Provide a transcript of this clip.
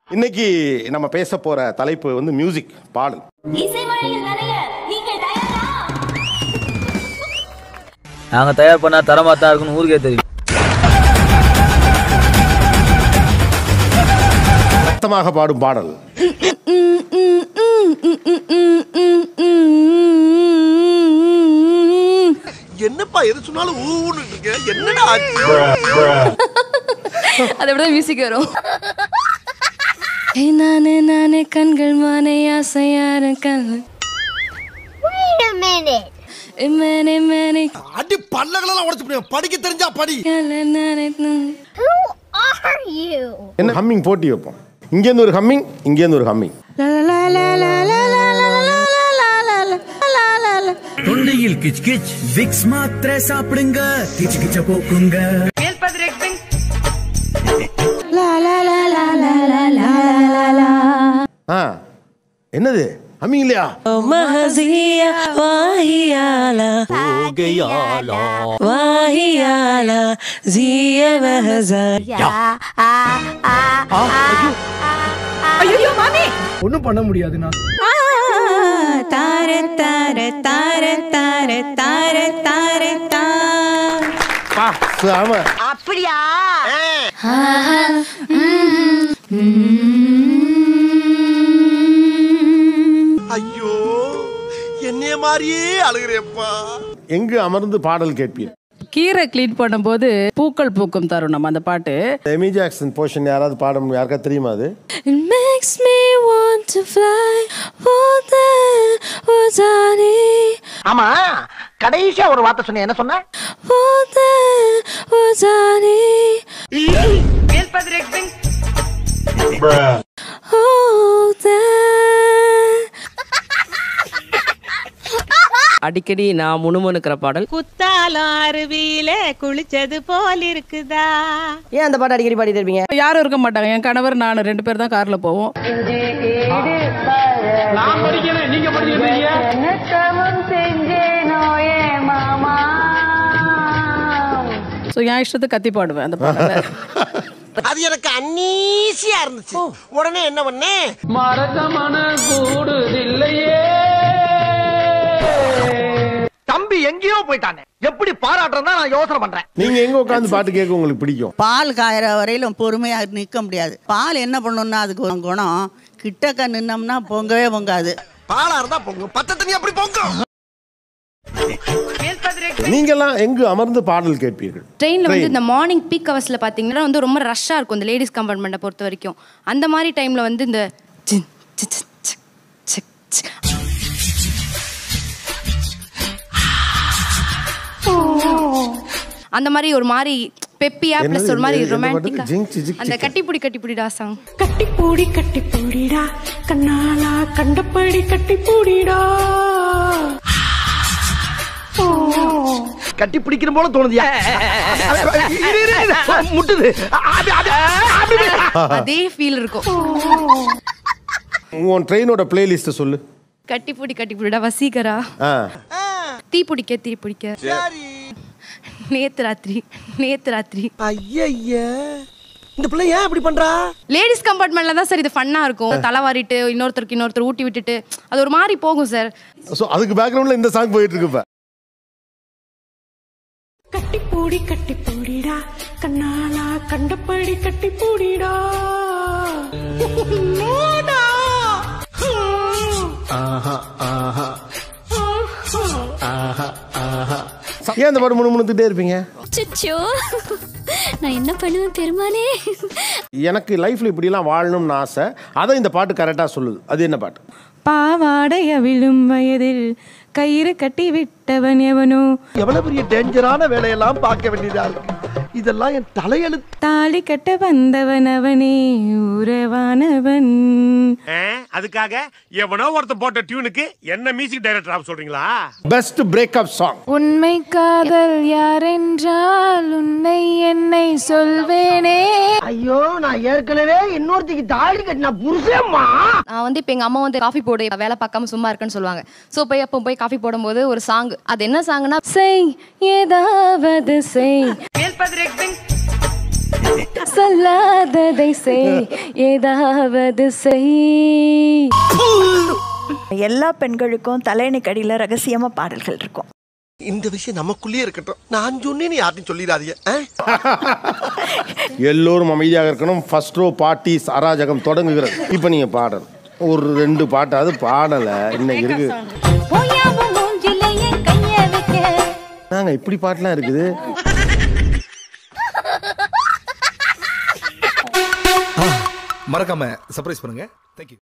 இன்னைக்கு நம்ம பேச போற தலைப்பு வந்து மியூசிக் பாடல் இசைமழையில் நனைய நீங்கள் தயாரா நாங்க தயார் பண்ணா தரமா தான் இருக்குன்னு ஊருக்கே தெரியும் சத்தமாக பாடும் பாடல் என்னப்பா எது சொன்னாலும் ஊன்னு இருக்க என்னடா ஆச்சு அது அப்படிதான் மியூசிக் வரும் ஏய், நானே நானே கண்கள் மானே ஆசையார கண் Wait a minute. மேனே மேனே அடி பல்லகளெல்லாம் உடைச்சு போடுவேன் படிக்க தெரிஞ்சா படி கல நானே நான். Who are you? என்ன ஹம்மிங் போட்டி வைப்போம் இங்கேருந்து ஒரு ஹம்மிங் இங்கேருந்து ஒரு ஹம்மிங் லா, லா, லா, லா, லா, லா, லா, லா, லா, லா, லா, லா, லா, லா, லா. தொண்டையில் கிச் கிச் விக்ஸ் மாத்திரை சாப்பிடுங்க கிச் கிச்ச போக்குங்க லா, லா, லா, லா, லா, லா, லா, லா, லா. ஆ என்னது ஹம்மிங் இல்லையா மஹசியா வாஹியாலா வாஹியாலா ஜிய மஹசா ஒண்ணும் பண்ண முடியாதுண்ணா தார தார தார தார தார தார தா பா ஆமா ஐயோ என்னைய மாதிரியே அழுகிறேப்பா எங்கு அமர்ந்து பாடல் கேட்பீர் கீரை க்ளீன் பண்ணும்போது பூக்கள் பூக்கும் தருணம் அந்த பாட்டு எமி ஜாக்சன் போர்ஷன் யாராவது பாட முடியும் யாருக்கா தெரியுமா அது It makes me want to fly for the Ozani, ஆமா கடைசியா ஒரு வார்த்தை சொன்ன என்ன சொன்ன for the Ozani. Oh, the அடிக்கடி நான் முணுமுணுக்கிற பாடல் குத்தாலம் அருவியில குளிச்சது போல் இருக்குதா ஏன் அந்த பாட்டு அடிக்கடி பாடி தருவீங்க யாரும் இருக்க மாட்டாங்க என் கணவர் நான் ரெண்டு பேர் தான் கார்ல போவோம் ஸோ என் இஷ்டத்துக்கு கத்தி பாடுவேன் அந்த பாடலை அது எனக்கு அன்னீசியா இருந்துச்சு உடனே என்ன பண்ணேன் தம்பி எங்கேயோ போயிட்டானே எப்படி பாராட்டுறதா நான் யோசனை பண்றேன் நீங்க எங்க உட்காந்து பாட்டு கேட்க உங்களுக்கு பிடிக்கும் பால் காயற வரையிலும் பொறுமையா நிக்க முடியாது பால் என்ன பண்ணும்னா அதுக்கு ஒரு குணம் கிட்டக்க நின்னோம்னா பொங்கவே பொங்காது பாலா இருந்தா பொங்கும் பத்த தண்ணி அப்படி பொங்கும் நீங்கெல்லாம் எங்கு அமர்ந்து பாடல் கேட்பீர்கள் ட்ரெயினில் வந்து Train. இந்த மார்னிங் பீக் ஹவர்ஸில் பார்த்தீங்கன்னா வந்து ரொம்ப ரஷ்ஷாக இருக்கும் இந்த லேடிஸ் கம்பார்ட்மெண்ட்டை பொறுத்த வரைக்கும் அந்த மாதிரி டைமில் வந்து இந்த சின், சி, சி, சிக், சிக், சிக். அந்த மாதிரி ஒரு மாதிரி பெப்பியா என்னது ப்ளஸ் ஒரு மாதிரி இது? எந்த பாட்டு? ரொமான்டிக்கா ஜிங் சி, ஜிக் அந்த சிக். கட்டிப்புடி கட்டிப்புடிடா சாங் கட்டிப்பூடி கட்டிப்பூடிடா கண்ணாலா கண்டபடி கட்டிப்பூடிடா கட்டி பிடிக்கிற போல தோணுதியா இரு, இரு, இரு. முட்டுது அது, அது, அப்படி. அதே ஃபீல் இருக்கும் உன் ட்ரெயினோட பிளேலிஸ்ட் சொல்லு கட்டிப்புடி கட்டிப்புடிடா வசீகரா ஆ தீ பிடிக்க தீ பிடிக்க நேத்து ராத்திரி நேத்து ராத்திரி ஐய இந்த பிள்ளை ஏன் இப்படி பண்றா லேடிஸ் கம்பார்ட்மெண்ட்ல தான் சார் இது ஃபன்னா இருக்கும் தலைவாரிட்டு இன்னொருத்தருக்கு இன்னொருத்தர் ஊட்டி விட்டுட்டு அது ஒரு மாதிரி போகும் சார் ஸோ அதுக்கு பேக்ரவுண்ட்ல இந்த சாங் போயிட்டு இருக்கு இப்ப கட்டிப்பூடி கட்டிப்பூடிடா கண்ணாலா கண்டபடி கட்டிப்பூடிடா ஏன் அந்த பாட்டு முணுமுணுத்துட்டே இருப்பீங்க சுச்சோ நான் என்ன பண்ணுவேன் பெருமானே எனக்கு லைஃப்ல இப்படிலாம் வாழணும்னு ஆசை அதை இந்த பாட்டு கரெக்டா சொல்லுது அது என்ன பாட்டு பாவாடைய விழும் வயதில் கயிறு கட்டி விட்டவன் எவனோ எவ்வளவு பெரிய டேஞ்சரான வேலையெல்லாம் பார்க்க வேண்டியதா இருக்கு இதெல்லாம் என் தலையெழுத்து தாலி கட்ட வந்தவன் அவனே உறவானவன் அதுக்காக எவனோ ஒருத்தன் போட்ட டியூனுக்கு என்ன மியூசிக் டைரக்டர் ஆஃப் சொல்றீங்களா பெஸ்ட் பிரேக்கப் சாங் உண்மை காதல் யாரென்றால் உன்னை என்னை சொல்வேனே ஐயோ நான் ஏற்கனவே இன்னொருத்திக்கு தாலி கட்டின புருஷம்மா நான் வந்து இப்போ எங்கள் அம்மா வந்து காஃபி போடு வேலை பார்க்காம சும்மா இருக்குன்னு சொல்லுவாங்க ஸோ போய் அப்போ போய் காஃபி போடும்போது ஒரு சாங் அது என்ன சாங்னா செய் ஏதாவது செய் சொல்லாததை செய் ஏதாவது செய் எல்லா பெண்களுக்கும் தலையணைக்கடியில் ரகசியமா பாடல்கள் இருக்கும் இந்த விஷயம் நமக்குள்ளேயே இருக்கட்டும் நான் சொன்னேன்னு யார்ட்டையும் சொல்லிடாதீங்க எல்லோரும் அமைதியாக இருக்கணும் ஃபர்ஸ்ட் ரோ பார்ட்டிஸ் அராஜகம் தொடங்குகிறது இப்போ நீங்கள் பாடணும் ஒரு ரெண்டு பாட்டாவது பாடலை இன்னைக்கு இருக்கு நாங்க இப்படி பாட்டுலாம் இருக்குது மறக்காம சர்ப்ரைஸ் பண்ணுங்க தேங்க்யூ